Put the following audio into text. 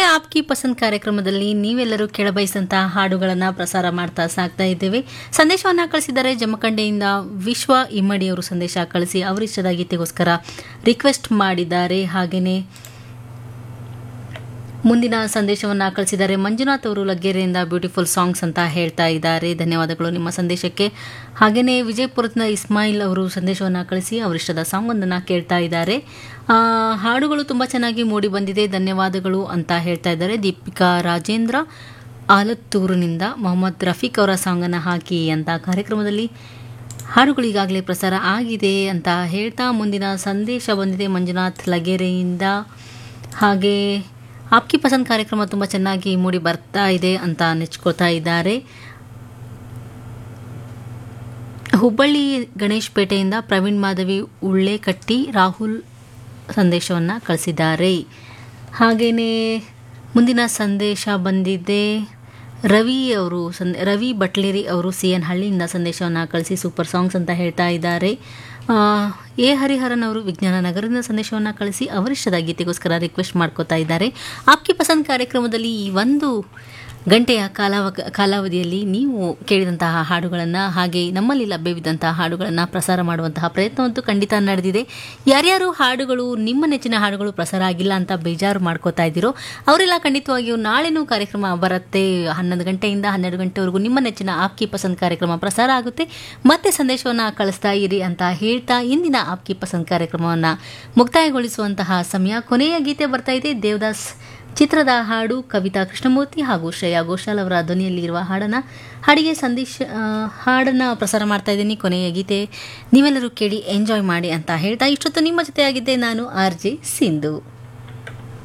ಆಪ್ಕಿ ಪಸಂದ್ ಕಾರ್ಯಕ್ರಮದಲ್ಲಿ ನೀವೆಲ್ಲರೂ ಕೇಳಬಯಸಂತಹ ಹಾಡುಗಳನ್ನು ಪ್ರಸಾರ ಮಾಡ್ತಾ ಸಾಕ್ತಾ ಇದ್ದೇವೆ ಸಂದೇಶವನ್ನು ಕಳಿಸಿದ್ದಾರೆ ಜಮಖಂಡೆಯಿಂದ ವಿಶ್ವ ಇಮ್ಮಡಿ ಅವರು ಸಂದೇಶ ಕಳಿಸಿ ಅವರಿಷ್ಟದ ಗೀತೆಗೋಸ್ಕರ ರಿಕ್ವೆಸ್ಟ್ ಮಾಡಿದ್ದಾರೆ ಹಾಗೆಯೇ ಮುಂದಿನ ಸಂದೇಶವನ್ನು ಕಳಿಸಿದ್ದಾರೆ ಮಂಜುನಾಥ್ ಅವರು ಲಗ್ಗೆರೆಯಿಂದ ಬ್ಯೂಟಿಫುಲ್ ಸಾಂಗ್ಸ್ ಅಂತ ಹೇಳ್ತಾ ಇದ್ದಾರೆ ಧನ್ಯವಾದಗಳು ನಿಮ್ಮ ಸಂದೇಶಕ್ಕೆ ಹಾಗೆಯೇ ವಿಜಯಪುರದ ಇಸ್ಮಾಯಿಲ್ ಅವರು ಸಂದೇಶವನ್ನು ಕಳಿಸಿ ಅವರಿಷ್ಟದ ಸಾಂಗ್ ಒಂದನ್ನು ಕೇಳ್ತಾ ಇದ್ದಾರೆ ಆ, ಹಾಡುಗಳು ತುಂಬ ಚೆನ್ನಾಗಿ ಮೂಡಿ ಬಂದಿದೆ ಧನ್ಯವಾದಗಳು ಅಂತ ಹೇಳ್ತಾ ಇದ್ದಾರೆ ದೀಪಿಕಾ ರಾಜೇಂದ್ರ ಆಲತ್ತೂರಿನಿಂದ ಮೊಹಮ್ಮದ್ ರಫೀಕ್ ಅವರ ಸಾಂಗನ್ನು ಹಾಕಿ ಅಂತ ಕಾರ್ಯಕ್ರಮದಲ್ಲಿ ಹಾಡುಗಳು ಈಗಾಗಲೇ ಪ್ರಸಾರ ಆಗಿದೆ ಅಂತ ಹೇಳ್ತಾ ಮುಂದಿನ ಸಂದೇಶ ಬಂದಿದೆ ಮಂಜುನಾಥ್ ಲಗೇರೆಯಿಂದ ಹಾಗೆ ಆಪ್ಕಿ ಪಸಂದ್ ಕಾರ್ಯಕ್ರಮ ತುಂಬ ಚೆನ್ನಾಗಿ ಮೂಡಿ ಬರ್ತಾ ಇದೆ ಅಂತ ನೆಚ್ಕೊಳ್ತಾ ಇದ್ದಾರೆ ಹುಬ್ಬಳ್ಳಿ ಗಣೇಶ್ ಪೇಟೆಯಿಂದ ಪ್ರವೀಣ್ ಮಾಧವಿ ಉಳ್ಳೆಕಟ್ಟಿ ರಾಹುಲ್ ಸಂದೇಶವನ್ನು ಕಳಿಸಿದ್ದಾರೆ ಹಾಗೆಯೇ ಮುಂದಿನ ಸಂದೇಶ ಬಂದಿದೆ ರವಿ ಅವರು ಸಂದ್ ರವಿ ಬಟ್ಲೇರಿ ಅವರು ಸಿ ಎನ್ ಹಳ್ಳಿಯಿಂದ ಸಂದೇಶವನ್ನು ಕಳಿಸಿ ಸೂಪರ್ ಸಾಂಗ್ಸ್ ಅಂತ ಹೇಳ್ತಾ ಇದ್ದಾರೆ ಆ, ಎ ಹರಿಹರನ್ ಅವರು ವಿಜ್ಞಾನ ನಗರದಿಂದ ಸಂದೇಶವನ್ನು ಕಳಿಸಿ ಅವರಿಷ್ಟದ ಗೀತೆಗೋಸ್ಕರ ರಿಕ್ವೆಸ್ಟ್ ಮಾಡ್ಕೋತಾ ಇದ್ದಾರೆ ಆಪ್ಕಿ ಪಸಂದ್ ಕಾರ್ಯಕ್ರಮದಲ್ಲಿ ಈ ಒಂದು ಗಂಟೆಯ ಕಾಲಾವ ಕಾಲಾವಧಿಯಲ್ಲಿ ನೀವು ಕೇಳಿದಂತಹ ಹಾಡುಗಳನ್ನು ಹಾಗೆ ನಮ್ಮಲ್ಲಿ ಲಭ್ಯವಿದ್ದಂತಹ ಹಾಡುಗಳನ್ನು ಪ್ರಸಾರ ಮಾಡುವಂತಹ ಪ್ರಯತ್ನವಂತೂ ಖಂಡಿತ ನಡೆದಿದೆ ಯಾರ್ಯಾರು ಹಾಡುಗಳು ನಿಮ್ಮ ನೆಚ್ಚಿನ ಹಾಡುಗಳು ಪ್ರಸಾರ ಆಗಿಲ್ಲ ಅಂತ ಬೇಜಾರು ಮಾಡ್ಕೋತಾ ಇದ್ದೀರೋ ಅವರೆಲ್ಲ ಖಂಡಿತವಾಗಿಯೂ ನಾಳೆನೂ ಕಾರ್ಯಕ್ರಮ ಬರುತ್ತೆ ಹನ್ನೊಂದು ಗಂಟೆಯಿಂದ ಹನ್ನೆರಡು ಗಂಟೆವರೆಗೂ ನಿಮ್ಮ ನೆಚ್ಚಿನ ಆಪ್ಕಿ ಪಸಂದ್ ಕಾರ್ಯಕ್ರಮ ಪ್ರಸಾರ ಆಗುತ್ತೆ ಮತ್ತೆ ಸಂದೇಶವನ್ನು ಕಳಿಸ್ತಾ ಇರಿ ಅಂತ ಹೇಳ್ತಾ ಇಂದಿನ ಆಪ್ಕಿ ಪಸಂದ್ ಕಾರ್ಯಕ್ರಮವನ್ನು ಮುಕ್ತಾಯಗೊಳಿಸುವಂತಹ ಸಮಯ ಕೊನೆಯ ಗೀತೆ ಬರ್ತಾ ಇದೆ ದೇವದಾಸ್ ಚಿತ್ರದ ಹಾಡು ಕವಿತಾ ಕೃಷ್ಣಮೂರ್ತಿ ಹಾಗೂ ಶ್ರೇಯಾ ಘೋಷಾಲ್ ಅವರ ಧ್ವನಿಯಲ್ಲಿರುವ ಹಾಡನ್ನು ಹಾಡಿಗೆ ಸಂದೇಶ ಆ, ಹಾಡನ್ನು ಪ್ರಸಾರ ಮಾಡ್ತಾ ಇದ್ದೀನಿ ಕೊನೆಯ ಗೀತೆ ನೀವೆಲ್ಲರೂ ಕೇಳಿ ಎಂಜಾಯ್ ಮಾಡಿ ಅಂತ ಹೇಳ್ತಾ ಇಷ್ಟೊತ್ತು ನಿಮ್ಮ ಜೊತೆಯಾಗಿದ್ದೆ ನಾನು ಆರ್ ಜೆ ಸಿಂಧು